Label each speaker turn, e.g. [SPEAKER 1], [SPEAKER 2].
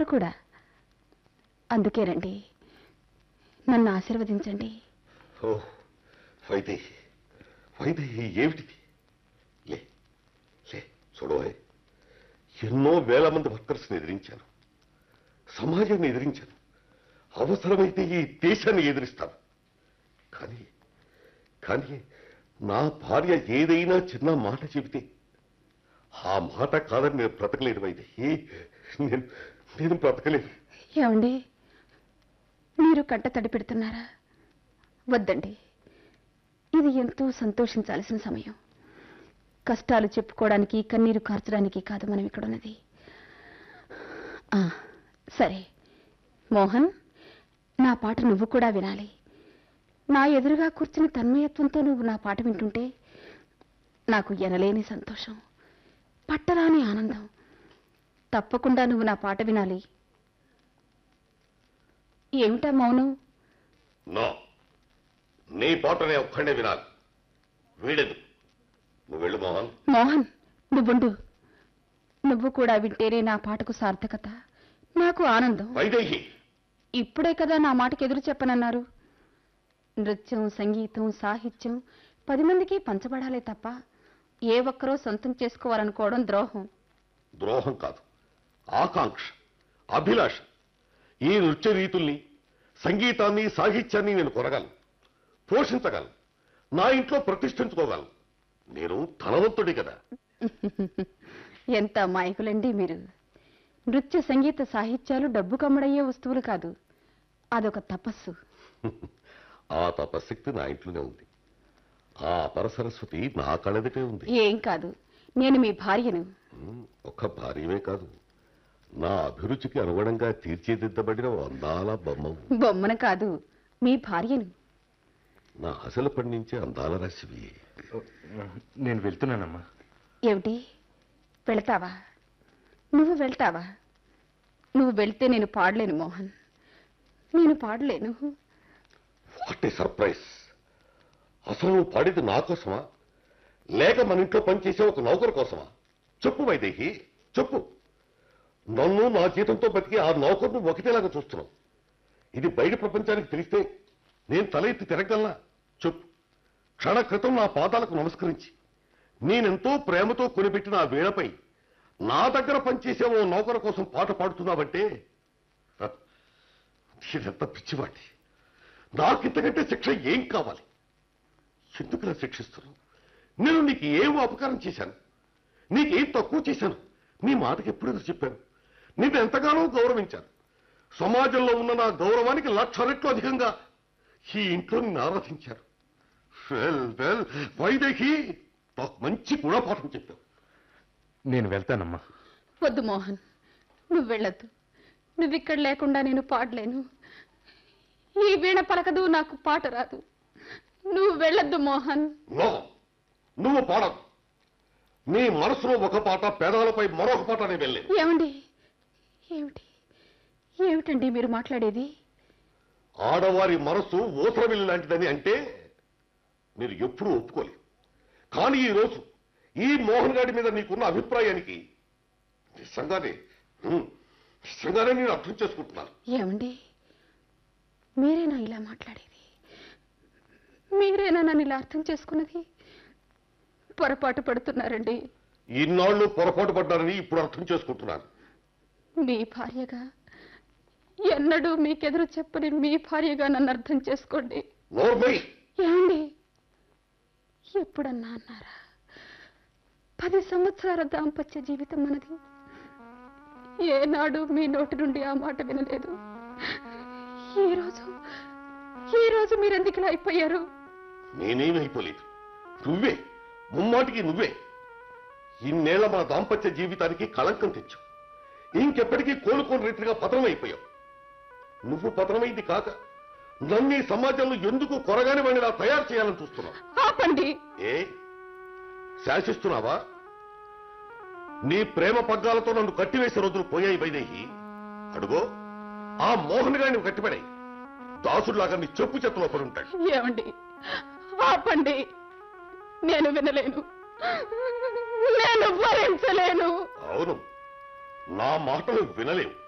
[SPEAKER 1] కూడా అందుకేనండి నన్ను ఆశీర్వదించండి
[SPEAKER 2] ఓ వైదేహి వైదేహి ఏమిటిది లే లే చూడవాయ్ ఎన్నో వేల మంది వర్కర్స్ని ఎదిరించాను సమాజాన్ని ఎదిరించాను అవసరమైతే ఈ దేశాన్ని ఎదిరిస్తాను కానీ కానీ నా భార్య ఏదైనా చిన్న మాట చెబితే ఆ మాట కాదని నేను బ్రతకలేను వైదేహి నేను నేను బ్రతకలేను
[SPEAKER 1] ఏమండి మీరు కంట తడి పెడుతున్నారా వద్దండి ఇది ఎంతో సంతోషించాల్సిన సమయం కష్టాలు చెప్పుకోవడానికి కన్నీరు కార్చడానికి కాదు మనం ఇక్కడ ఉన్నది ఆ, సరే మోహన్ నా పాట నువ్వు కూడా వినాలి నా ఎదురుగా కూర్చుని తన్మయత్వంతో నువ్వు నా పాట వింటుంటే నాకు ఎనలేని సంతోషం పట్టరాని ఆనందం తప్పకుండా నువ్వు నా పాట వినాలి ఏమిటా మౌనం
[SPEAKER 2] నో నీ పాటనే ఒక్కడే వినాలి వీడెదు నువ్వు వెళ్ళు మోహన్
[SPEAKER 1] మోహన్ నువ్వుండు నువ్వు కూడా వింటేనే నా పాటకు సార్థకత నాకు ఆనందం
[SPEAKER 2] వైదేహి
[SPEAKER 1] ఇప్పుడే కదా నా మాటకు ఎదురు చెప్పనన్నారు నృత్యం సంగీతం సాహిత్యం పది మందికి పంచబడాలే తప్ప ఏ ఒక్కరో సొంతం చేసుకోవాలనుకోవడం ద్రోహం
[SPEAKER 2] ద్రోహం కాదు ఆకాంక్ష అభిలాష ఈ నృత్య రీతుల్ని సంగీతాన్ని సాహిత్యాన్ని నేను కొనగలను పోషించగలను నా ఇంట్లో ప్రతిష్ఠించుకోగలను నేను ధనవంతుడి కదా
[SPEAKER 1] ఎంత అమాయకులండి మీరు నృత్య సంగీత సాహిత్యాలు డబ్బు కమ్మడయ్యే వస్తువులు కాదు అదొక తపస్సు
[SPEAKER 2] ఆ తపశక్తి నా ఇంట్లోనే ఉంది ఆ అపర సరస్వతి నా కళదిటే ఉంది
[SPEAKER 1] ఏం కాదు నేను మీ భార్యను
[SPEAKER 2] ఉమ్, ఒక్క భార్యమే కాదు నా అభిరుచికి అనుగుణంగా తీర్చిదిద్దబడిన ఓ అందాల బొమ్మవు
[SPEAKER 1] బొమ్మను కాదు మీ భార్యను
[SPEAKER 2] నా అసలు పండించే అందాల రాశివి
[SPEAKER 3] నేను వెళ్తున్నానమ్మా
[SPEAKER 1] ఏమిటి వెళ్తావా నువ్వు వెళ్తావా నువ్వు వెళ్తే నేను పాడలేను మోహన్ నేను పాడలేను
[SPEAKER 2] వాట్ ఏ సర్ప్రైజ్ అసలు నువ్వు పాడేది నా కోసమా లేక మన ఇంట్లో పనిచేసే ఒక నౌకరు కోసమా చెప్పు వైదేహి చెప్పు నన్ను నా జీతంతో బతికి ఆ నౌకరును ఒకటేలాగా చూస్తున్నావు ఇది బయట ప్రపంచానికి తెలిస్తే నేను తల ఎత్తి తిరగలనా చెప్పు క్షణ క్రితం నా పాదాలకు నమస్కరించి నేనెంతో ప్రేమతో కొనిపెట్టిన ఆ వీణపై నా దగ్గర పనిచేసే ఓ నౌకరు కోసం పాట పాడుతున్నావంటే హ, ఇదెంత పిచ్చివాటి నాకింతకంటే శిక్ష ఏం కావాలి ఎందుకులా శిక్షిస్తున్నావు నేను నీకు ఏం అపకారం చేశాను నీకేం తక్కువ చేశాను నీ మాటకి ఎప్పుడైనా చెప్పాను నిన్ను ఎంతగానో గౌరవించాను సమాజంలో ఉన్న నా గౌరవానికి లక్ష రెట్లు అధికంగా ఈ ఇంట్లో నిన్ను ఆరాధించారు వెల్ వెల్ వైదేహి నాకు మంచి గుణపాఠం చెప్పావు
[SPEAKER 3] నేను వెళ్తానమ్మా
[SPEAKER 1] వద్దు మోహన్ నువ్వు వెళ్ళొద్దు నువ్వు ఇక్కడ లేకుండా నేను పాడలేను ఈ వీణ పలకదు నాకు పాట రాదు నువ్వు వెళ్ళొద్దు మోహన్
[SPEAKER 2] నో నువ్వు పాడదు నీ మనసులో ఒక పాట పేదాలపై మరొక పాట నేను వెళ్ళేది
[SPEAKER 1] ఏమండి ఏమిటి ఏమిటండి మీరు మాట్లాడేది
[SPEAKER 2] ఆడవారి మనసు ఊసరవిల్లి లాంటిదని అంటే మీరు ఎప్పుడూ ఒప్పుకోలేదు కానీ ఈ రోజు ఈ మోహన్ గారి మీద నీకున్న అభిప్రాయానికి నిజంగానే ఉమ్, నిజంగానే నేను అర్థం చేసుకుంటున్నాను
[SPEAKER 1] ఏమండి మీరేనా ఇలా మాట్లాడేది మీరేనా నన్ను ఇలా అర్థం చేసుకున్నది పొరపాటు పడుతున్నారండి
[SPEAKER 2] ఇన్నాళ్ళు పొరపాటు పడ్డారని ఇప్పుడు అర్థం చేసుకుంటున్నాను
[SPEAKER 1] మీ భార్యగా ఎన్నడూ మీకెదురు చెప్పని మీ భార్యగా నన్ను అర్థం చేసుకోండి
[SPEAKER 2] నోర్మై
[SPEAKER 1] ఏమండి ఎప్పుడన్నా అన్నారా పది సంవత్సరాల దాంపత్య జీవితం మనది ఏనాడు మీ నోటి నుండి ఆ మాట వినలేదు ఈ రోజు ఈ రోజు మీరెందుకు ఇలా అయిపోయారు
[SPEAKER 2] నేనేమైపోలేదు నువ్వే ముమ్మాటికి నువ్వే ఇన్నేళ్ల మన దాంపత్య జీవితానికి కళంకం తెచ్చావు ఇంకెప్పటికీ కోలుకోని రీతిగా పతనం అయిపోయావు నువ్వు పతనమైంది కాక నన్ను ఈ సమాజంలో ఎందుకు కొరగాని వాడిలా తయారు చేయాలని చూస్తున్నావు
[SPEAKER 1] ఆపండి
[SPEAKER 2] ఏ శాసిస్తున్నావా నీ ప్రేమ పగ్గాలతో నన్ను కట్టివేసే రోజులు పోయాయి వైదేహి అడుగో ఆ మోహన్ గారిని కట్టిపడాయి దాసుడిలాగా నీ చెప్పు చెత్తలో పడి ఉంటాడు
[SPEAKER 1] ఏమండి ఆపండి నేను వినలేను నేను భరించలేను
[SPEAKER 2] అవును నా మాటలు వినలేవు